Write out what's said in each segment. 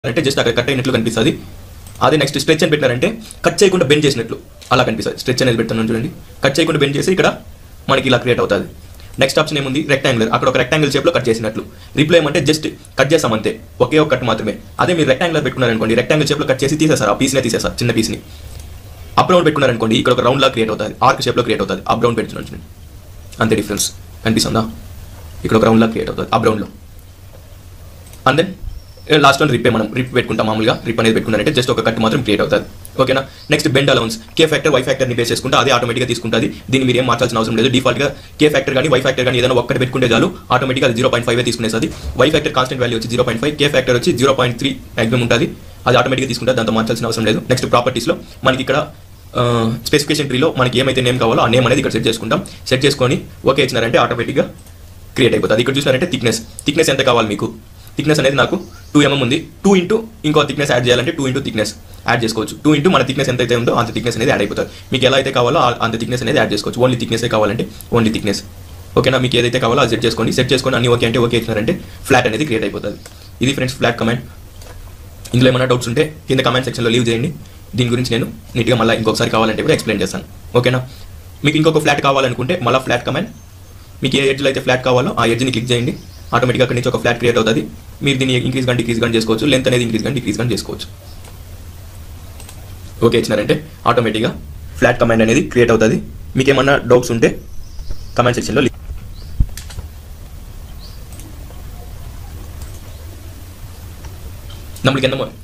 అంటే జస్ట్ అక్కడ కట్ అయినట్లు కనిపిస్తుంది అదే నెక్స్ట్ స్ట్రెచ్ అని పెట్టినారంటే కట్ చేయకుండా బెండ్ చేసినట్లు అలా కనిపిస్తుంది స్ట్రెచ్ అనేది పెడుతున్నాను చూడండి కట్ చేయకుండా బెండ్ చేసి ఇక్కడ మనకి ఇలా క్రియేట్ అవుతుంది నెక్స్ట్ ఆప్షన్ ఏముంది రెక్టాంగులర్ అక్కడ ఒక రెక్టాంగిల్ షేప్లో కట్ చేసినట్లు రిప్లై ఏమంటే జస్ట్ కట్ చేస్తాం అంతే ఒకే ఒక కట్ మాత్రమే అదే మీరు రెక్టాంగులర్ పెట్టుకున్నారనుకోండి రెక్టాంగిల్ షేప్లో కట్ చేసి తీసేస్తారు ఆ పీస్నే తీసేస్తారు చిన్న పీస్ని అప్ రౌండ్ పెట్టుకున్నారనుకోండి ఇక్కడ ఒక రౌండ్ లా క్రియేట్ అవుతుంది ఆర్క్ షేప్లో క్రియేట్ అవుతుంది అప్ రౌండ్ పెడుతున్నాను చూడండి అంతే డిఫరెన్స్ కనిపిస్తుందా ఇక్కడ ఒక రౌండ్ లా క్రియేట్ అవుతుంది అప్ రౌండ్లో and then last one rip మనం రిప్ పెట్టుకుంటాం మామూలుగా రిప్ అనేది పెట్టుకున్నారంటే జస్ట్ ఒక కట్ మాత్రం క్రియేట్ అవుతుంది ఓకేనా next bend allowance K factor Y factor ని బేస్ చేసుకుంటే అదే ఆటోమేటిక్గా తీసుకుంటుంది దీన్ని మీరు ఏం మార్చాల్సిన అవసరం లేదు డిఫాల్ట్గా కే ఫ్యాక్టర్ కానీ వై ఫ్యాక్టర్ కానీ ఏదైనా ఒక్కటి పెట్టుకుంటే చాలు ఆటోమేటిక్గా అది జీరో పాయింట్ ఫైవ్ తీసుకునేది వై ఫ్యాక్టర్ కాన్స్టెంట్ వాల్యూ వచ్చి zero point five K factor వచ్చి జీరో పాయింట్ త్రీ మ్యాక్సిమం ఉంటుంది అది ఆటోమేటిక్గా తీసుకుంటే దాంతో మార్చాల్సిన అవసరం లేదు నెక్స్ట్ ప్రాపర్టీస్లో మనకి ఇక్కడ స్పెసిఫికేషన్ ట్రీలో మనకి ఏమైతే నేమ్ కావాలో ఆ నేమ్ అనేది ఇక్కడ సెట్ చేసుకుంటాం సెట్ చేసుకొని ఓకే ఇచ్చినారంటే ఆటోమేటిక్గా క్రియేట్ అయిపోతుంది ఇక్కడ చూసినారంటే థిక్నెస్ థిక్నెస్ ఎంత కావాలి మీకు థిక్నెస్ అనేది నాకు టూ ఎంఎం ఉంది టూ ఇంటూ ఇంకో థిక్నెస్ యాడ్ చేయాలంటే టూ ఇంటూ థిక్నెస్ యాడ్ చేసుకోవచ్చు టూ ఇంటూ మన థిక్నెస్ ఎంత అయితే ఉందో అంత థిక్నెస్ అనేది యాడ్ అయిపోతుంది మీకు ఎలా అయితే కావాలో ఆ- అంత థిక్నెస్ అనేది యాడ్ చేసుకోవచ్చు ఓన్లీ థిక్నెస్ కావాలంటే ఓన్లీ థిక్నెస్ ఓకేనా మీకు ఏదైతే కావాలో అది సెట్ చేసుకోండి సెట్ చేసుకొని అన్ని ఓకే అంటే ఓకే ఇచ్చినారంటే ఫ్లాట్ అనేది క్రియేట్ అయిపోతుంది ఇది ఫ్రెండ్స్ ఫ్లాట్ కమెంట్ ఇందులో ఏమైనా డౌట్స్ ఉంటే కింద కమెంట్ సెక్షన్లో లీవ్ చేయండి దీని గురించి నేను నీట్గా మళ్ళీ ఇంకొకసారి కావాలంటే కూడా ఎక్స్ప్లెయిన్ చేస్తాను ఓకేనా మీకు ఇంకొక ఫ్లాట్ కావాలనుకుంటే మళ్ళీ ఫ్లాట్ కమెంట్ మీకు ఏ ఎడ్జ్లో అయితే ఫ్లాట్ కావాలో ఆ ఎడ్జ్ని క్లిక్ చేయండి ఆటోమేటిక్గా అక్కడి నుంచి ఒక ఫ్లాట్ క్రియేట్ అవుతుంది మీరు దీన్ని ఇంక్రీజ్ కానీ డిక్రీజ్ కానీ చేసుకోవచ్చు లెంత్ అనేది ఇంక్రీజ్ కానీ డిక్రీజ్ కానీ చేసుకోవచ్చు ఓకే ఇచ్చినారంటే ఆటోమేటిక్గా ఫ్లాట్ కమాండ్ అనేది క్రియేట్ అవుతుంది మీకు ఏమన్నా డౌట్స్ ఉంటే కమెంట్ సెక్షన్లో நம்மளுக்கு எந்த மோ-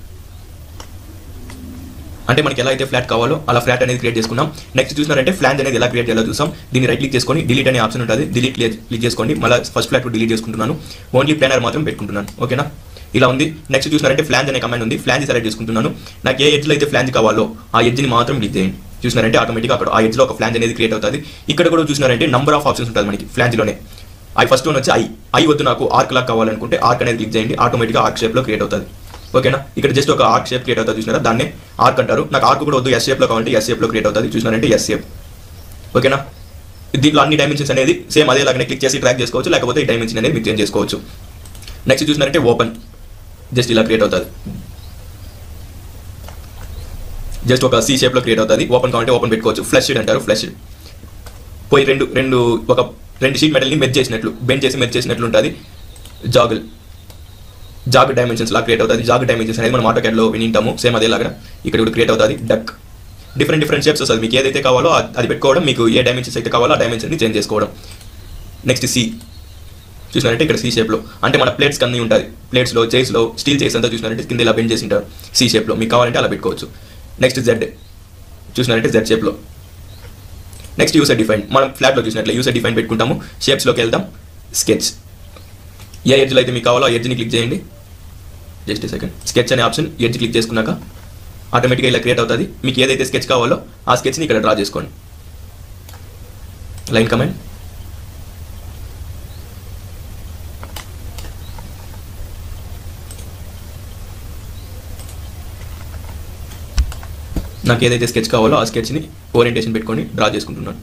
అంటే మనకి ఎలా అయితే ఫ్లాట్ కావాలో అలా ఫ్లాట్ అనేది క్రియేట్ చేసుకున్నాం నెక్స్ట్ చూసినారంటే ఫ్లాన్ అనేది ఎలా క్రియేట్ చేయాలో చూసాం దీన్ని రైట్ క్లిక్ చేసుకొని డిలీట్ అనే ఆప్షన్ ఉంటుంది డిలీట్ క్లిక్ చేసుకోండి మళ్ళీ ఫస్ట్ ఫ్లాట్ డిలీట్ చేసుకుంటున్నాను ఓన్లీ ప్లానర్ మాత్రం పెట్టుకుంటున్నాను ఓకేనా ఇలా ఉంది నెక్స్ట్ చూసినారంటే ఫ్లాన్స్ అనే కమాండ్ ఉంది ఫ్లాన్స్ సెలెక్ట్ చేసుకుంటున్నాను నాకు ఏ ఎడ్జ్లో అయితే ఫ్లాన్స్ కావాలో ఆ ఎడ్జ్ని మాత్రం క్లిక్ చేయండి చూసినారంటే ఆటోమేటిక్గా అక్కడ ఆ ఎడ్జ్లో ఒక ఫ్లాన్స్ అనేది క్రియేట్ అవుతుంది ఇక్కడ కూడా చూసినారంటే నంబర్ ఆఫ్ ఆప్షన్స్ ఉంటుంది మనకి ఫ్లాన్స్లోనే ఐ ఫస్ట్ వన్ వచ్చి ఐ ఐ వద్దు నాకు ఆర్క్ లాగా కావాలనుకుంటే ఆర్క్ అనేది క్లిక్ చేయండి ఆటోమేటిక్గా ఆర్క్ షేప్లో క్రియేట్ అవుతుంది ఓకేనా ఇక్కడ జస్ట్ ఒక ఆర్క్ షేప్ క్రియేట్ అవుతుంది చూసినారా దాన్ని ఆర్క్ అంటారు నాకు ఆర్క్ కూడా వద్దు ఎస్ షేప్లో కావాలంటే ఎస్ షేప్లో క్రియేట్ అవుతుంది చూసినారంటే ఎస్ షేప్ ఓకేనా దీంట్లో అన్ని డైమెన్షన్స్ అనేది సేమ్ అదే లాగానే క్లిక్ చేసి ట్రాక్ చేసుకోవచ్చు లేకపోతే ఈ డైమెన్షన్ అనేది మీరు చేంజ్ చేసుకోవచ్చు నెక్స్ట్ చూసినారంటే ఓపెన్ జస్ట్ ఇలా క్రియేట్ అవుతుంది జస్ట్ ఒక సి షేప్లో క్రియేట్ అవుతుంది ఓపెన్ కావాలంటే ఓపెన్ పెట్టుకోవచ్చు ఫ్లష్ అంటారు ఫ్లష్ పోయి రెండు రెండు ఒక రెండు షీట్ మెటల్ని మెచ్ చేసినట్లు బెండ్ చేసి మెచ్ చేసినట్లు ఉంటుంది జాగుల్ జాగ్ డైమెన్షన్స్ లా క్రియేట్ అవుతుంది జాగ్ డైమెన్షన్స్ అనేది మనం ఆటో క్యాడ్లో వినింటాము సేమ్ అదేలాగా ఇక్కడ కూడా క్రియేట్ అవుతుంది డక్ డిఫరెంట్ డిఫరెంట్ షేప్స్ వస్తుంది మీకు ఏదైతే కావాలో అది- అది పెట్టుకోవడం మీకు ఏ డైమెన్షన్స్ అయితే కావాలో ఆ డైమెన్షన్ని చేంజ్ చేసుకోవడం నెక్స్ట్ సి చూసినారంటే ఇక్కడ సి షేప్లో అంటే మన ప్లేట్స్ అన్నీ ఉంటుంది ప్లేట్స్లో చైర్స్లో స్టీల్ చైర్స్ అంతా చూసినారంటే కింద ఇలా బెండ్ చేసి ఉంటారు సి షేప్లో మీకు కావాలంటే అలా పెట్టుకోవచ్చు నెక్స్ట్ జెడ్ చూసినారంటే జెడ్ షేప్లో నెక్స్ట్ యూసర్ డిఫైన్ మనం ఫ్లాట్లో చూసినట్లే యూసర్ డిఫైన్ పెట్టుకుంటాము షేప్స్లోకి వెళ్దాం స్కెచ్ ఏ ఎడ్జ్లో అయితే మీకు కావాలో ఆ ఎడ్జ్ని క్లిక్ చేయండి జస్ట్ సెకండ్ స్కెచ్ అనే ఆప్షన్ ఎడ్జ్ క్లిక్ చేసుకున్నాక ఆటోమేటిక్గా ఇలా క్రియేట్ అవుతుంది మీకు ఏదైతే స్కెచ్ కావాలో ఆ స్కెచ్ని ఇక్కడ డ్రా చేసుకోండి లైన్ కమెంట్ నాకు ఏదైతే స్కెచ్ కావాలో ఆ స్కెచ్ని ఓరియంటేషన్ పెట్టుకొని డ్రా చేసుకుంటున్నాను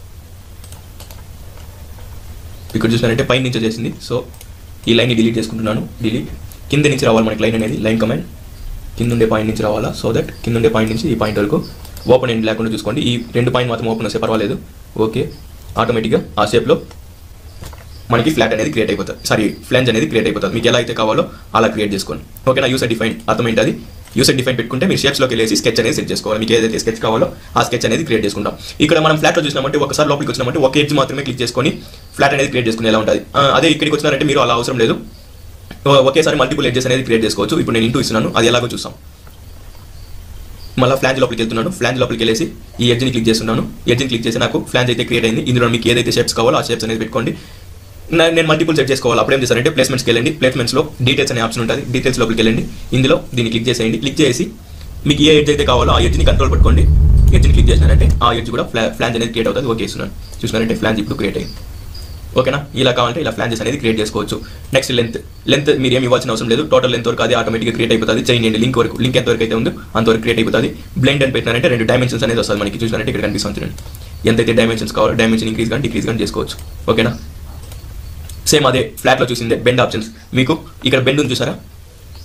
ఇక్కడ చూసినారంటే పైన నుంచి వచ్చేసింది సో ఈ లైన్ని డిలీట్ చేసుకుంటున్నాను డిలీట్ కింద నుంచి రావాలి మనకి లైన్ అనేది లైన్ కమెంట్ కింద ఉండే పాయింట్ నుంచి రావాలా సో దట్ కింద ఉండే పాయింట్ నుంచి ఈ పాయింట్ వరకు ఓపెన్ ఎండ్ లేకుండా చూసుకోండి ఈ రెండు పాయింట్ మాత్రం ఓపెన్ వస్తే పర్వాలేదు ఓకే ఆటోమేటిక్గా ఆ షేప్లో మనకి ఫ్లాట్ అనేది క్రియేట్ అయిపోతుంది సారీ ఫ్లాంజ్ అనేది క్రియేట్ అయిపోతుంది మీకు ఎలా అయితే కావాలో అలా క్రియేట్ చేసుకోండి ఓకేనా యూసర్ డిఫైన్ అర్థమైంది అది యూసర్ డిఫైన్ పెట్టుకుంటే మీరు షేప్స్లోకి వెళ్ళేసి స్కెచ్ అనేది సెట్ చేసుకోవాలి మీకు ఏదైతే స్కెచ్ కావాలో ఆ స్కెచ్ అనేది క్రియేట్ చేసుకుంటాం ఇక్కడ మనం ఫ్లాట్లో చూసినామంటే ఒకసారి లోపలికి వచ్చినామంటే ఒక ఎడ్జ్ మాత్రమే క్లిక్ చేసుకొని ఫ్లాట్ అనేది క్రియేట్ చేసుకుని ఎలా ఉంటుంది ఆ, అదే ఇక్కడికి వచ్చినారంటే మీరు అలా అవసరం లేదు ఓ- ఒకేసారి మల్టిపుల్ ఎడ్జెస్ అనేది క్రియేట్ చేసుకోవచ్చు ఇప్పుడు నేను ఇంటూ ఇస్తున్నాను అది ఎలాగో చూస్తాం మళ్ళీ ఫ్లాంజ్ లోపలికి వెళ్తున్నాను ఫ్లాంజ్ లోపలికి వెళ్ళేసి ఈ ఎడ్జ్ని క్లిక్ చేస్తున్నాను ఎడ్జ్ని క్లిక్ చేసి నాకు ఫ్లాంజ్ అయితే క్రియేట్ అయింది ఇందులో మీకు ఏదైతే షేప్స్ కావాలో ఆ షేప్స్ అనేది పెట్టుకోండి నా- నేను మల్టిపుల్ సెట్ చేసుకోవాలి అప్పుడు ఏం చేస్తారంటే ప్లేస్మెంట్స్కి వెళ్ళండి ప్లేస్మెంట్స్లో డీటెయిల్స్ అనే ఆప్షన్ ఉంటుంది డీటెయిల్స్ లోపలికి వెళ్ళండి ఇందులో దీన్ని క్లిక్ చేసేయండి క్లిక్ చేసి మీకు ఏ ఎడ్జ్ అయితే కావాలో ఆ ఎడ్జ్ని కంట్రోల్ పట్టుకోండి ఎడ్జ్ని క్లిక్ చేసినారంటే ఆ ఎడ్జ్ కూడా ఫ్లా ఫ్లాంజ్ అనేది క్రియేట్ అవుతుంది ఓకే ఇస్తున్నాను చూసినారంటే ఫ్లాంజ్ ఇప్పుడు క్రియేట్ అయింది ఓకేనా ఇలా కావాలంటే ఇలా ఫ్లాంజెస్ అనేది క్రియేట్ చేసుకోవచ్చు నెక్స్ట్ లెంత్ లెంత్ మీరు ఏమి ఇవ్వాల్సిన అవసరం లేదు టోటల్ లెంత్ వరకు అది ఆటోమేటిక్గా క్రియేట్ అయిపోతుంది చేయండి లింక్ వరకు లింక్ ఎంత వరకు అయితే ఉందో అంతవరకు క్రియేట్ అయిపోతుంది బ్లెండ్ అని పెట్టినారంటే రెండు డైమెన్షన్స్ అనేది వస్తుంది మనకి చూసినారంటే ఇక్కడ కనిపిస్తుంది చూడండి ఎంతైతే డైమెన్షన్స్ కావాలో డైమెన్షన్ ఇంక్రీజ్ కానీ డిక్రీజ్ కానీ చేసుకోవచ్చు ఓకేనా సేమ్ అదే ఫ్లాట్లో చూసిందే బెండ్ ఆప్షన్స్ మీకు ఇక్కడ బెండ్ ఉంది చూసారా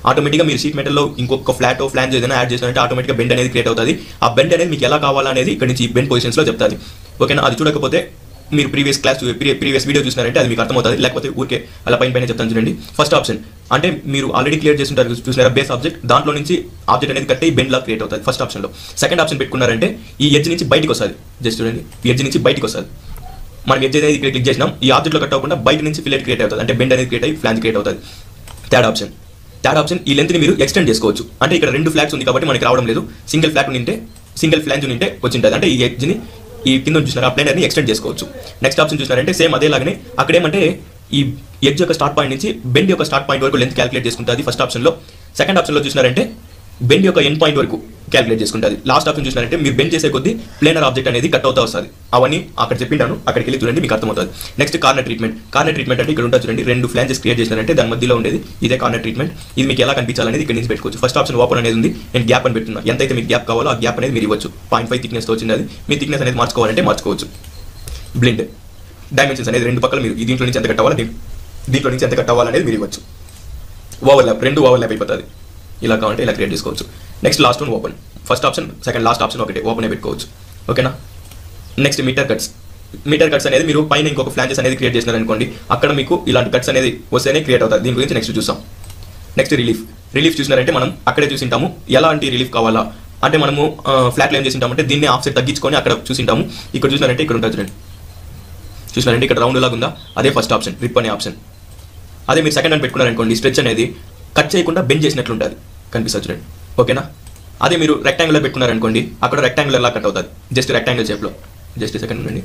ఆటోమేటిక్గా మీరు షీట్ మెటల్లో ఇంకొక ఫ్లాట్ ఫ్లాన్స్ ఏదైనా యాడ్ చేసినట్టే ఆటోమేటిక్గా బెండ్ అనేది క్రియేట్ అవుతుంది ఆ బెండ్ అనేది మీకు ఎలా కావాలనేది ఇక్కడ నుంచి బెండ్ పొజిషన్స్లో చెప్తుంది ఓకేనా అది చూడకపోతే మీరు ప్రీవియస్ క్లాస్ ప్రీవియస్ వీడియో చూసినారంటే అది మీకు అర్థమవుతుంది లేకపోతే ఊరికే అలా పైన పైన చెప్తాను చూడండి ఫస్ట్ ఆప్షన్ అంటే మీరు ఆల్రెడీ క్లియర్ చేస్తుంటారు చూసినారా బేస్ ఆబ్జెక్ట్ దాంట్లో నుంచి ఆబ్జెక్ట్ అనేది కట్ అయ్యి బెండ్ లా క్రియేట్ అవుతుంది ఫస్ట్ ఆప్షన్లో సెకండ్ ఆప్షన్ పెట్టుకున్నారంటే ఈ ఎడ్జ్ నుంచి బయటికి వస్తుంది జస్ట్ చూడండి ఈ ఎడ్జ్ నుంచి బయటికి వస్తుంది మనం ఎడ్జ్ అనేది ఇక్కడ క్లిక్ చేసినాం ఈ ఆబ్జెక్ట్లో కట్ అవ్వకుండా బయట నుంచి ఫిల్లెట్ క్రియేట్ అవుతుంది అంటే బెండ్ అనేది క్రియేట్ అయ్యి ఫ్లాన్స్ క్రియేట్ అవుతుంది థర్డ్ ఆప్షన్ థర్డ్ ఆప్షన్ ఈ లెంత్ని మీరు ఎక్స్టెండ్ చేసుకోవచ్చు అంటే ఇక్కడ రెండు ఫ్లాగ్స్ ఉంది కాబట్టి మనకి రావడం లేదు సింగిల్ ఫ్లాగ్ ఉంటే సింగిల్ ఫ్లాంజ్ ఉంటే వచ్చింటుంది అంటే ఈ ఎడ్జ్ని ఈ కింద చూసినారు ఆ ప్లేనర్ని ఎక్స్టెండ్ చేసుకోవచ్చు నెక్స్ట్ ఆప్షన్ చూసినారంటే సేమ్ అదేలాగానే అక్కడేమంటే ఈ ఎడ్జ్ యొక్క స్టార్ట్ పాయింట్ నుంచి బెండ్ యొక్క స్టార్ట్ పాయింట్ వరకు లెంత్ క్యాలిక్యులేట్ చేసుకుంటుంది ఫస్ట్ ఆప్షన్లో సెకండ్ ఆప్షన్లో చూసినారంటే బెండ్ యొక్క ఎండ్ పాయింట్ వరకు క్యాలిక్యులేట్ చేసుకుంటుంది లాస్ట్ ఆప్షన్ చూసినారంటే మీరు బెండ్ చేసే కొద్దీ ప్లేనర్ ఆబ్జెక్ట్ అనేది కట్ అవుతా వస్తుంది అవన్నీ అక్కడ చెప్పింటాను అక్కడికి వెళ్ళి చూడండి మీకు అర్థమవుతుంది next corner treatment corner treatment అంటే ఇక్కడ ఉంటుంది చూడండి రెండు ఫ్లాంజెస్ క్రియేట్ చేసినారంటే దాని మధ్యలో ఉండేది ఇదే కార్నర్ ట్రీట్మెంట్ ఇది మీకు ఎలా కనిపించాలనేది ఇక్కడ నుంచి పెట్టుకోవచ్చు ఫస్ట్ ఆప్షన్ ఓపెన్ అనేది ఉంది నేను గ్యాప్ అని పెట్టున్నా ఎంతైతే మీకు గ్యాప్ కావాలో ఆ గ్యాప్ అనేది మీరు ఇవ్వచ్చు పాయింట్ ఫైవ్ థిక్నెస్ వచ్చింది అది మీ థిక్నెస్ అనేది మార్చుకోవాలంటే మార్చుకోవచ్చు బ్లిండ్ డైమెన్షన్స్ అనేది రెండు పక్కల మీరు ఈ దీంట్లో నుంచి ఎంత కట్ అవ్వాలి దీ- దీంట్లో నుంచి ఎంత కట్ అవ్వాలనేది మీరు ఇవ్వచ్చు ఓవర్లాప్ రెండు ఓవర్లాప్ అయిపోతుంది ఇలా కావాలంటే ఇలా క్రియేట్ చేసుకోవచ్చు next last one open first option second last option ఒకటి ఓపెన్ పెట్టుకోవచ్చు ఓకేనా next mitre cuts mitre cuts అనేది మీరు పైన ఇంకొక ఫ్లాంచెస్ అనేది క్రియేట్ చేసినారనుకోండి అక్కడ మీకు ఇలాంటి కట్స్ అనేది వస్తేనే క్రియేట్ అవుతుంది దీని గురించి నెక్స్ట్ చూసాం నెక్స్ట్ రిలీఫ్ రిలీఫ్ చూసినారంటే మనం అక్కడే చూసింటాము ఎలాంటి రిలీఫ్ కావాలా అంటే మనము ఫ్లాట్లో ఏం చేసింటామంటే దీన్ని ఆఫ్సెట్ తగ్గించుకొని అక్కడ చూసింటాము ఇక్కడ చూసినారంటే ఇక్కడ ఉంటుంది చూడండి చూసినారంటే ఇక్కడ రౌండ్ లాగా ఉందా అదే ఫస్ట్ ఆప్షన్ రిప్ అనే ఆప్షన్ అదే మీరు సెకండ్ అని పెట్టుకున్నారనుకోండి స్ట్రెచ్ అనేది కట్ చేయకుండా బెండ్ చేసినట్లు ఉంటుంది కనిపిస్తుంది చూడండి ఓకేనా అదే మీరు రెక్టాంగులర్ పెట్టుకున్నారనుకోండి అక్కడ రెక్టాంగులర్ లా కట్ అవుతుంది జస్ట్ రెక్టాంగిల్ షేప్లో జస్ట్ సెకండ్ ఉండండి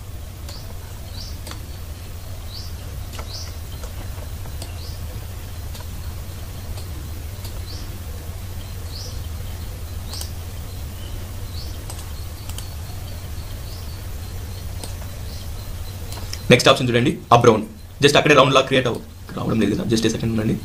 నెక్స్ట్ ఆప్షన్ చూడండి అప్ రౌండ్ జస్ట్ అక్కడే రౌండ్ లా క్రియేట్ అవ్వ రావడం లేదు కదా జస్ట్ సెకండ్ ఉండండి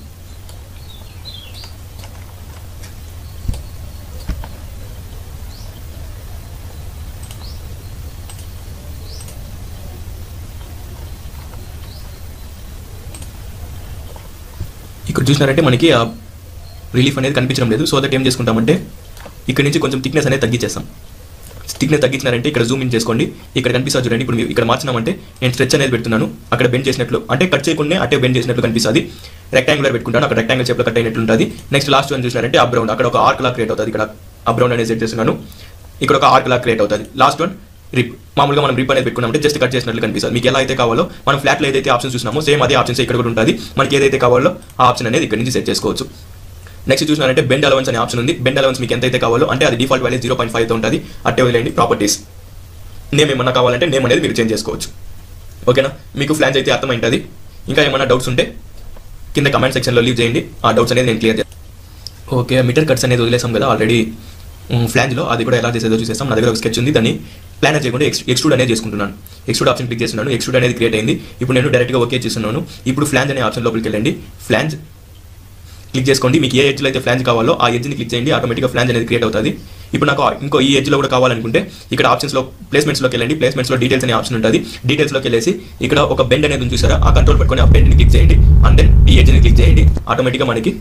ఇక్కడ చూసినారంటే మనకి ఆ రిలీఫ్ అనేది కనిపించడం లేదు సో దట్ ఏం చేసుకుంటామంటే ఇక్కడ నుంచి కొంచెం థిక్నెస్ అనేది తగ్గించేస్తాం థిక్నెస్ తగ్గించినారంటే ఇక్కడ జూమ్ ఇన్ చేసుకోండి ఇక్కడ కనిపిస్తుంది చూడండి ఇప్పుడు మీరు ఇక్కడ మార్చినామంటే నేను స్ట్రెచ్ అనేది పెడుతున్నాను అక్కడ బెండ్ చేసినట్లు అంటే కట్ చేయకుండా అట్టే బెండ్ చేసినట్లు కనిపిస్తుంది రెక్టాంగులర్ పెట్టుకుంటాను అక్కడ రెక్టాంగిల్ షేప్లో కట్ అయినట్లు ఉంటుంది నెక్స్ట్ లాస్ట్ వన్ చూసినారంటే అప్ రౌండ్ అక్కడ ఒక ఆర్క్ లా క్రియేట్ అవుతుంది ఇక్కడ అప్ రౌండ్ అనేది సెట్ చేస్తున్నాను ఇక్కడ ఒక ఆర్క్ లా క్రియేట్ అవుతుంది లాస్ట్ వన్ రిప్ మామూలుగా మనం రిప్ అనేది పెట్టుకున్నామంటే జస్ట్ కట్ చేసినట్లు కనిపిస్తుంది మీకు ఎలా అయితే కావాలో మనం ఫ్లాట్లో ఏదైతే ఆప్షన్ చూసినామో సేమ్ అదే ఆప్షన్స్ ఇక్కడ కూడా ఉంటుంది మనకి ఏదైతే కావాలో ఆ ఆప్షన్ అనేది ఇక్కడ నుంచి సెట్ చేసుకోవచ్చు నెక్స్ట్ చూసినారంటే బెండ్ అలవెన్స్ అనే ఆప్షన్ ఉంది బెండ్ అలవెన్స్ మీకు ఎంతైతే కావాలో అంటే అది డిఫాల్ట్ వాల్యూ జీరో పాయింట్ ఫైవ్తో ఉంటుంది అట్టే వదిలేండి ప్రాపర్టీస్ నేమ్ ఏమన్నా కావాలంటే నేమ్ అనేది మీరు చేంజ్ చేసుకోవచ్చు ఓకేనా మీకు ఫ్లాన్స్ అయితే అర్థమైంటుంది ఇంకా ఏమైనా డౌట్స్ ఉంటే కింద కమెంట్ సెక్షన్లో లీవ్ చేయండి ఆ డౌట్స్ అనేది నేను క్లియర్ చేస్తాను ఓకే మీటర్ కట్స్ అనేది వదిలేసాం కదా ఆల్రెడీ ఫ్లాన్జ్లో అది కూడా ఎలా చేసేదో చూసేస్తాం నా దగ్గర ఒక స్కెచ్ ఉంది దాన్ని ప్లాన్ చేయకుండా ఎక్స్ ఎక్స్ట్రూడ్ అనేది చేసుకుంటున్నాను ఎక్స్ట్రూడ్ ఆప్షన్ క్లిక్ చేస్తున్నాను ఎక్స్ట్రూడ్ అనేది క్రియేట్ అయింది ఇప్పుడు నేను డైరెక్ట్గా ఓకే చేస్తున్నాను ఇప్పుడు ఫ్లాన్స్ అనే ఆప్షన్ లోపలికి వెళ్ళండి ఫ్లాన్స్ క్లిక్ చేసుకోండి మీకు ఏ ఎడ్జ్లో అయితే ఫ్లాన్స్ కావాలో ఆ ఎడ్జ్ని క్లిక్ చేయండి ఆటోమేటిక్గా ఫ్లాన్స్ అనేది క్రియేట్ అవుతుంది ఇప్పుడు నాకు ఇంకో ఈ ఎడ్జ్లో కూడా కావాలనుకుంటే ఇక్కడ ఆప్షన్స్లో ప్లేస్మెంట్స్లోకి వెళ్ళండి ప్లేస్మెంట్స్లో డీటెయిల్స్ అనే ఆప్షన్ ఉంటుంది డీటెయిల్స్లోకి వెళ్ళేసి ఇక్కడ ఒక బెండ్ అనేది ఉంది చూసారా ఆ కంట్రోల్ పట్టుకొని ఆ బెండ్ని క్లిక్ చేయండి అండ్ దెన్ ఈ ఎడ్జ్ని క్లిక్ చేయండి ఆటోమేటిక్గా మనకి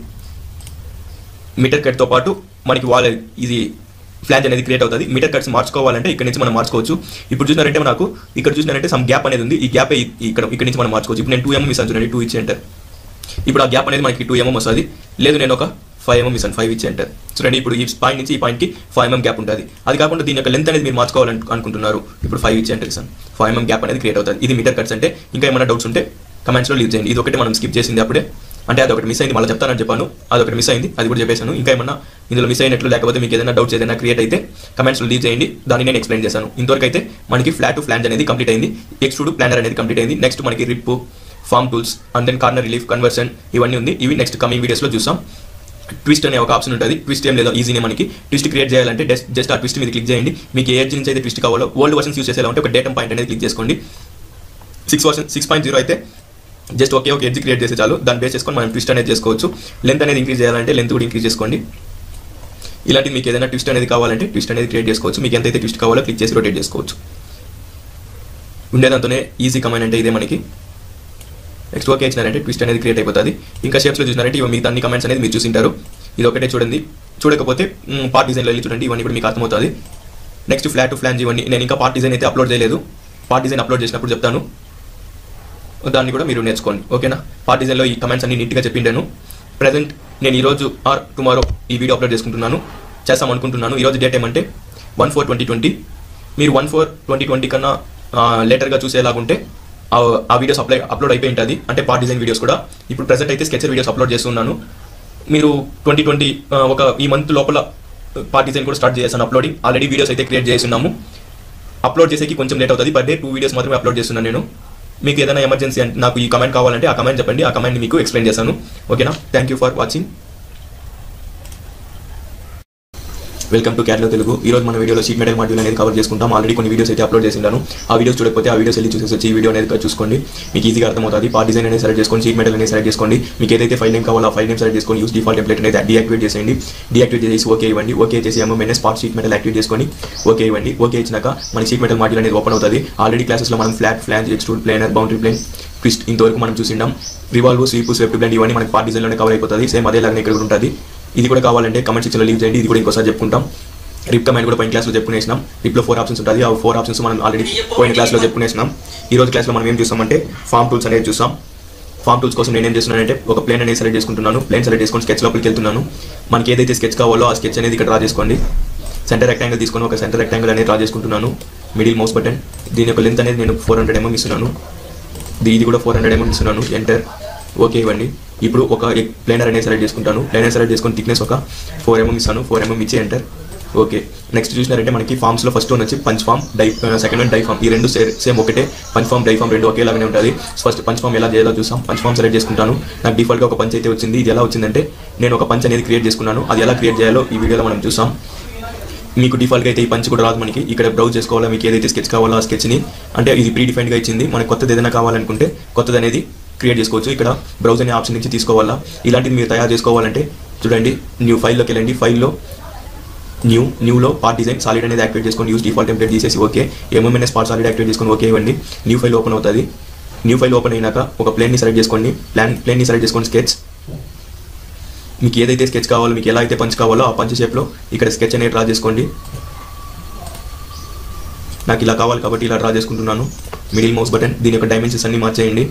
మీటర్ కట్తో పాటు మనకి వాల్ ఇది ఫ్లాంజ్ అనేది క్రియేట్ అవుతుంది మీటర్ కట్స్ మార్చుకోవాలంటే ఇక్కడ నుంచి మనం మార్చుకోవచ్చు ఇప్పుడు చూసినారంటే మనకు ఇక్కడ చూసినారంటే సమ్ గ్యాప్ అనేది ఉంది ఈ గ్యాప్ ఇక్కడ ఇక్కడ నుంచి మనం మార్చుకోవచ్చు ఇప్పుడు నేను టూ ఎంఎం ఇస్తాను చూడండి టూ ఇచ్చి అంటారు ఇప్పుడు ఆ గ్యాప్ అనేది మనకి టూ ఎంఎం వస్తుంది లేదు నేను ఒక ఫైవ్ ఎంఎం ఇస్తాను ఫైవ్ ఇచ్చి అంటారు చూడండి ఇప్పుడు ఈ పాయింట్ నుంచి ఈ పాయింట్కి ఫైవ్ ఎంఎం గ్యాప్ ఉంటుంది అది కాకుండా దీని యొక్క లెంత్ అనేది మీరు మార్చుకోవాలని అనుకుంటున్నారు ఇప్పుడు ఫైవ్ ఇచ్చి అంటారు ఇస్తాను ఫైవ్ ఎంఎం గ్యాప్ అనేది క్రియేట్ అవుతుంది ఇది మీటర్ కట్స్ అంటే ఇంకా ఏమైనా డౌట్స్ ఉంటే కమెంట్స్లో లీవ్ చేయండి ఇది ఒకటి మనం స్కిప్ చేసింది అప్పుడే అంటే అది ఒకటి మిస్ అయింది మళ్ళీ చెప్తానని చెప్పాను అది ఒకటి మిస్ అయింది అది కూడా చెప్పేశాను ఇంకా ఏమన్నా ఇందులో మిస్ అయినట్లు లేకపోతే మీకు ఏదైనా డౌట్స్ ఏదైనా క్రియేట్ అయితే కమెంట్స్లో లీవ్ చేయండి దాన్ని నేను ఎక్స్ప్లెయిన్ చేశాను ఇంతవరకు అయితే మనకి ఫ్లాట్ ఫ్లాంజ్ అనేది కంప్లీట్ అయింది ఎక్స్ట్రూడ్ ప్లానర్ అనేది కంప్లీట్ అయింది నెక్స్ట్ మనకి rip form tools and then corner relief conversion ఇవన్నీ ఉంది ఇవి నెక్స్ట్ కమింగ్ వీడియోస్లో చూసాం ట్విస్ట్ అనే ఒక ఆప్షన్ ఉంటుంది ట్విస్ట్ ఏం లేదో ఈజీనే మనకి ట్విస్ట్ క్రియేట్ చేయాలంటే జస్ట్ జస్ట్ ఆ ట్విస్ట్ మీద క్లిక్ చేయండి మీకు ఏ ఎడ్జ్ నుంచి అయితే ట్విస్ట్ కావాలో ఓల్డ్ వర్షన్స్ యూస్ చేసేలా ఉంటే ఒక డేటమ్ పాయింట్ అనేది క్లిక్ చేసుకోండి six version six point zero అయితే జస్ట్ ఒకే ఒక ఎడ్జ్ క్రియేట్ చేస్తే చాలు దాన్ని బేస్ చేసుకొని మనం ట్విస్ట్ అనేది చేసుకోవచ్చు లెంత్ అనేది ఇంక్రీజ్ చేయాలంటే లెంత్ కూడా ఇంక్రీజ్ చేసుకోండి ఇలాంటి మీకు ఏదైనా ట్విస్ట్ అనేది కావాలంటే ట్విస్ట్ అనేది క్రియేట్ చేసుకోవచ్చు మీకు ఎంతైతే ట్విస్ట్ కావాలో క్లిక్ చేసి రొటేట్ చేసుకోవచ్చు ఉండేదంతోనే ఈజీ కమాండ్ అంటే ఇదే మనకి నెక్స్ట్ ఓకే ఇచ్చినారంటే ట్విస్ట్ అనేది క్రియేట్ అయిపోతుంది ఇంకా షేప్స్లో చూసినారంటే ఇవి మిగతా అన్ని కమెంట్స్ అనేది మీరు చూసింటారు ఇది ఒకటే చూడండి చూడకపోతే పార్ట్ డిజైన్లో వెళ్ళి చూడండి ఇవన్నీ కూడా మీకు అర్థమవుతుంది నెక్స్ట్ ఫ్లాట్ ఫ్లాంజ్ ఇవన్నీ నేను ఇంకా పార్ట్ డిజైన్ అయితే అప్లోడ్ చేయలేదు పార్ట్ డిజైన్ అప్లోడ్ చేసినప్పుడు చెప్తాను దాన్ని కూడా మీరు నేర్చుకోండి ఓకేనా పార్ట్ డిజైన్లో ఈ కమెంట్స్ అన్ని నీట్గా చెప్పిండాను ప్రజెంట్ నేను ఈరోజు ఆర్ టుమారో ఈ వీడియో అప్లోడ్ చేసుకుంటున్నాను చేస్తాం అనుకుంటున్నాను ఈరోజు డేట్ ఏమంటే వన్ ఫోర్ ట్వంటీ ట్వంటీ మీరు వన్ ఫోర్ ట్వంటీ ట్వంటీ కన్నా లేటర్గా చూసేలాగుంటే ఆ- ఆ వీడియోస్ అప్లై అప్లోడ్ అయిపోయి ఉంటుంది అంటే పార్ట్ డిజైన్ వీడియోస్ కూడా ఇప్పుడు ప్రజెంట్ అయితే స్కెచర్ వీడియోస్ అప్లోడ్ చేస్తున్నాను మీరు ట్వంటీ ట్వంటీ ఒక ఈ మంత్ లోపల పార్ట్ డిజైన్ కూడా స్టార్ట్ చేసాను అప్లోడింగ్ ఆల్రెడీ వీడియోస్ అయితే క్రియేట్ చేస్తున్నాము అప్లోడ్ చేసేకి కొంచెం లేట్ అవుతుంది పర్ డే టూ వీడియోస్ మాత్రమే అప్లోడ్ చేస్తున్నాను నేను మీకు ఏదైనా ఎమర్జెన్సీ అంటే నాకు ఈ కమెంట్ కావాలంటే ఆ కమెంట్ చెప్పండి ఆ కమెంట్ మీకు ఎక్స్ప్లెయిన్ చేస్తాను ఓకేనా thank you for watching welcome to క్యాట్లో తెలుగు ఈ రోజు మన వీడియోలో షీట్ మెటల్ మాడ్యూల్ అనేది కవర్ చేసుకుంటాం ఆల్రెడీ కొన్ని వీడియోస్ అయితే అప్లోడ్ చేసిండాను ఆ వీడియోస్ చూడకపోతే ఆ వీడియోస్ వెళ్ళి చూసేసి వచ్చి ఈ వీడియో అనేది చూసుకోండి మీకు ఈజీగా అర్థమవుతుంది పార్ట్ డిజైన్ అనేది సెలెక్ట్ చేసుకోండి షీట్ మెటల్ అనేది సెలెక్ట్ చేసుకోండి మీకు ఏదైతే ఫైల్ నేమ్ కావాలో ఆ ఫైల్ నేమ్ సెలెక్ట్ చేసుకొని యూస్ డిఫాల్ట్ టెంప్లెట్ అనేది డియాక్టివేట్ చేసేయండి డియాక్టివేట్ చేసి ఓకే ఇవ్వండి ఓకే చేసి MMNS part sheet metal activate చేసుకొని ఓకే ఇవ్వండి ఓకే ఇచ్చినాక మన షీట్ మెటల్ మాడ్యూల్ అనేది ఓపెన్ అవుతుంది ఆల్రెడీ క్లాసెస్లో మనం flat flange extrude planar boundary plane twist ఇంతవరకు మనం చూసిండాం రివాల్వ్ స్వీప్ స్వెప్ట్ బ్లెండ్ ఇవన్నీ మనకి పార్ట్ డిజైన్లోనే కవర్ అయిపోతుంది సేమ్ అదేలాగానే ఇక్కడ కూడా ఉంటుంది ఇది కూడా కావాలంటే కమెంట్ సెక్షన్లో లీవ్ చేయండి ఇది కూడా ఇంకోసారి చెప్పుకుంటాం రిప్ కమాండ్ కూడా పోయిన క్లాస్లో చెప్పుకునేసినాం రిప్లో ఫోర్ ఆప్షన్స్ ఉంటుంది ఆ ఫోర్ ఆప్షన్స్ మనం ఆల్రెడీ పోయిన క్లాస్లో చెప్పుకునేసినాం ఈ రోజు క్లాస్లో మనం ఏం చూస్తామంటే ఫామ్ టూల్స్ అనేది చూస్తాం ఫామ్ టూల్స్ కోసం నేను ఏం చేస్తున్నానంటే ఒక ప్లేన్ అనేది సెలెక్ట్ చేసుకుంటున్నాను ప్లేన్ సెలెక్ట్ చేసుకొని స్కెచ్ లోపలికి వెళ్తున్నాను మనకి ఏదైతే స్కెచ్ కావాలో ఆ స్కెచ్ అనేది ఇక్కడ డ్రా చేసుకోండి సెంటర్ రెక్టాంగిల్ తీసుకొని ఒక సెంటర్ రెక్టాంగిల్ అనేది డ్రా చేసుకుంటున్నాను మిడిల్ మౌస్ బటన్ దీని యొక్క లెంత్ అనేది నేను ఫోర్ హండ్రెడ్ ఎంఎం ఇస్తున్నాను ఇది ఇది కూడా ఫోర్ హండ్రెడ్ ఎంఎం ఇస్తున్నాను ఎంటర్ ఓకే ఇవ్వండి ఇప్పుడు ఒక ప్లేనర్ అనేది సెలెక్ట్ చేసుకుంటాను ప్లేనర్ సెలెక్ట్ చేసుకొని థిక్నెస్ ఒక ఫోర్ ఎంఎం ఇస్తాను ఫోర్ ఎంఎం ఇచ్చి ఎంటర్ ఓకే నెక్స్ట్ చూసినారంటే మనకి ఫామ్స్లో ఫస్ట్ వన్ వచ్చి punch form die second one die form ఈ రెండు సేమ్ ఒకటే పంచ్ ఫామ్ డై ఫామ్ రెండు ఒకేలాగానే ఉంటుంది ఫస్ట్ పంచ్ ఫామ్ ఎలా చేయాలో చూసాం పంచ్ ఫామ్ సెలెక్ట్ చేసుకుంటాను నాకు డిఫాల్ట్గా ఒక పంచ్ అయితే వచ్చింది ఇది ఎలా వచ్చిందంటే నేను ఒక పంచ్ అనేది క్రియేట్ చేసుకున్నాను అది ఎలా క్రియేట్ చేయాలో ఈ వీడియోలో మనం చూసాం మీకు డిఫాల్ట్గా అయితే ఈ పంచ్ కూడా రాదు మనకి ఇక్కడ బ్రౌజ్ చేసుకోవాలా మీకు ఏదైతే స్కెచ్ కావాలో ఆ స్కెచ్ని అంటే ఇది ప్రీ డిఫైన్డ్గా ఇచ్చింది మనకి కొత్తది ఏదైనా కావాలనుకుంటే కొత్తది అనేది క్రియేట్ చేసుకోవచ్చు ఇక్కడ బ్రౌజ్ అనే ఆప్షన్ నుంచి తీసుకోవాలా ఇలాంటిది మీరు తయారు చేసుకోవాలంటే చూడండి న్యూ ఫైల్లోకి వెళ్ళండి ఫైల్లో న్యూ న్యూలో పార్ట్ డిజైన్ సాలిడ్ అనేది యాక్టివేట్ చేసుకొని యూస్ డిఫాల్ట్ టెంప్లెట్ తీసేసి okay MMNS part solid activate చేసుకొని ఓకే ఇవ్వండి న్యూ ఫైల్ ఓపెన్ అవుతుంది న్యూ ఫైల్ ఓపెన్ అయినాక ఒక ప్లేన్ని సెలెక్ట్ చేసుకోండి ప్లాన్ ప్లేన్ని సెలెక్ట్ చేసుకొని స్కెచ్ మీకు ఏదైతే స్కెచ్ కావాలో మీకు ఎలా అయితే పంచ్ కావాలో ఆ పంచ్ షేప్లో ఇక్కడ స్కెచ్ అనేది డ్రా చేసుకోండి నాకు ఇలా కావాలి కాబట్టి ఇలా డ్రా చేసుకుంటున్నాను మిడిల్ మౌస్ బటన్ దీని యొక్క డైమెన్షన్స్ అన్ని మార్చేయండి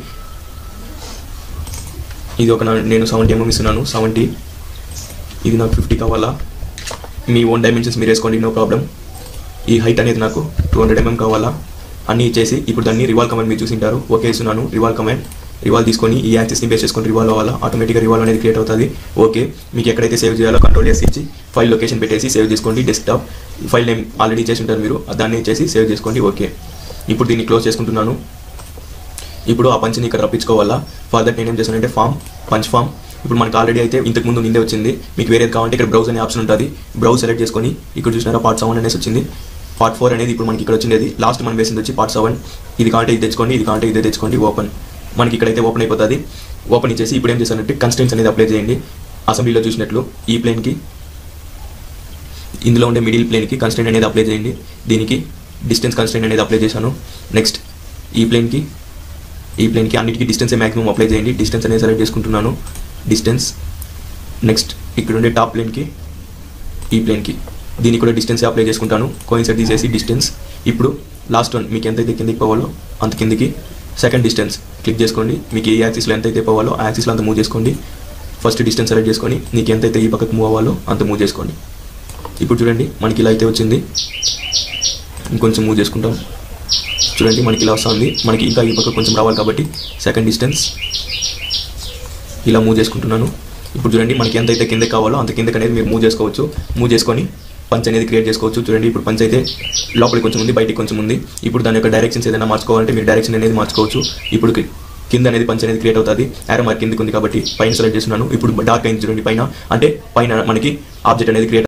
ఇది ఒక నా- నేను సెవెంటీ ఎంఎం ఇస్తున్నాను సెవెంటీ ఇది నాకు ఫిఫ్టీ కావాలా మీ ఓన్ డైమెన్షన్స్ మీరు వేసుకోండి నో ప్రాబ్లం ఈ హైట్ అనేది నాకు టూ హండ్రెడ్ ఎంఎం కావాలా అన్నీ ఇచ్చేసి ఇప్పుడు దాన్ని రివాల్ కమాండ్ మీరు చూసింటారు ఓకే ఇస్తున్నాను రివాల్ కమాండ్ రివాల్ తీసుకొని ఈ యాక్సెస్ని బేస్ చేసుకొని రివాల్వ్ అవ్వాలా ఆటోమేటిక్గా రివాల్వ్ అనేది క్రియేట్ అవుతుంది ఓకే మీకు ఎక్కడైతే సేవ్ చేయాలో కంట్రోల్ చేసి ఇచ్చి ఫైల్ లొకేషన్ పెట్టేసి సేవ్ చేసుకోండి డెస్క్టాప్ ఫైల్ నేమ్ ఆల్రెడీ చేసి ఉంటారు మీరు దాన్ని చేసి సేవ్ చేసుకోండి ఓకే ఇప్పుడు దీన్ని క్లోజ్ చేసుకుంటున్నాను ఇప్పుడు ఆ పంచ్ని ఇక్కడ రప్పించుకోవాలా ఫర్దర్ నేను ఏం చేశానంటే ఫామ్ పంచ్ ఫామ్ ఇప్పుడు మనకి ఆల్రెడీ అయితే ఇంతకు ముందు నిందే వచ్చింది మీకు వేరేది కావాలంటే ఇక్కడ బ్రౌజ్ అనే ఆప్షన్ ఉంటుంది బ్రౌజ్ సెలెక్ట్ చేసుకొని ఇక్కడ చూసినారా పార్ట్ సెవెన్ అనేసి వచ్చింది పార్ట్ ఫోర్ అనేది ఇప్పుడు మనకి ఇక్కడ వచ్చింది లాస్ట్ మనం వేసింది వచ్చి పార్ట్ సెవెన్ ఇది కావాలంటే ఇది తెచ్చుకోండి ఇది కావాలంటే ఇది తెచ్చుకోండి ఓపెన్ మనకి ఇక్కడైతే ఓపెన్ అయిపోతుంది ఓపెన్ ఇచ్చేసి ఇప్పుడు ఏం చేశానంటే కన్స్టెంట్స్ అనేది అప్లై చేయండి అసెంబ్లీలో చూసినట్లు ఈ ప్లేన్కి ఇందులో ఉండే మిడిల్ ప్లేన్కి కన్స్టెంట్ అనేది అప్లై చేయండి దీనికి డిస్టెన్స్ కన్స్టెంట్ అనేది అప్లై చేశాను నెక్స్ట్ ఈ ప్లేన్కి ఈ ప్లేన్కి అన్నిటికీ డిస్టెన్స్ మాక్సిమం అప్లై చేయండి డిస్టెన్స్ అనేది సెలెక్ట్ చేసుకుంటున్నాను డిస్టెన్స్ నెక్స్ట్ ఇక్కడ ఉండే టాప్ ప్లేన్కి ఈ ప్లేన్కి దీనికి కూడా డిస్టెన్స్ అప్లై చేసుకుంటాను కోయిన్సైడ్ తీసేసి డిస్టెన్స్ ఇప్పుడు లాస్ట్ వన్ మీకు ఎంతైతే కిందకి పోవాలో అంత కిందికి సెకండ్ డిస్టెన్స్ క్లిక్ చేసుకోండి మీకు ఏ యాక్సిస్లో ఎంత అయితే పోవాలో ఆ యాక్సిస్లో అంత మూవ్ చేసుకోండి ఫస్ట్ డిస్టెన్స్ సెలెక్ట్ చేసుకొని మీకు ఎంతైతే ఈ పక్కకు మూవ్ అవ్వాలో అంత మూవ్ చేసుకోండి ఇప్పుడు చూడండి మనకి ఇలా అయితే వచ్చింది ఇంకొంచెం మూవ్ చేసుకుంటాం చూడండి మనకి ఇలా వస్తుంది మనకి ఇంకా ఈ పక్క కొంచెం రావాలి కాబట్టి సెకండ్ డిస్టెన్స్ ఇలా మూవ్ చేసుకుంటున్నాను ఇప్పుడు చూడండి మనకి ఎంత అయితే కిందకి కావాలో అంత కిందకి అనేది మీరు మూవ్ చేసుకోవచ్చు మూవ్ చేసుకొని పంచ్ అనేది క్రియేట్ చేసుకోవచ్చు చూడండి ఇప్పుడు పంచ్ అయితే లోపలికి కొంచెం ఉంది బయటికి కొంచెం ఉంది ఇప్పుడు దాని యొక్క డైరెక్షన్స్ ఏదైనా మార్చుకోవాలంటే మీరు డైరెక్షన్ అనేది మార్చుకోవచ్చు ఇప్పుడు కి- కింద అనేది పంచ్ అనేది క్రియేట్ అవుతుంది యారో మార్క్ కిందకి ఉంది కాబట్టి పైన సెలెక్ట్ చేస్తున్నాను ఇప్పుడు డార్క్ అయింది చూడండి పైన అంటే పైన మనకి ఆబ్జెక్ట్ అనేది క్రియేట్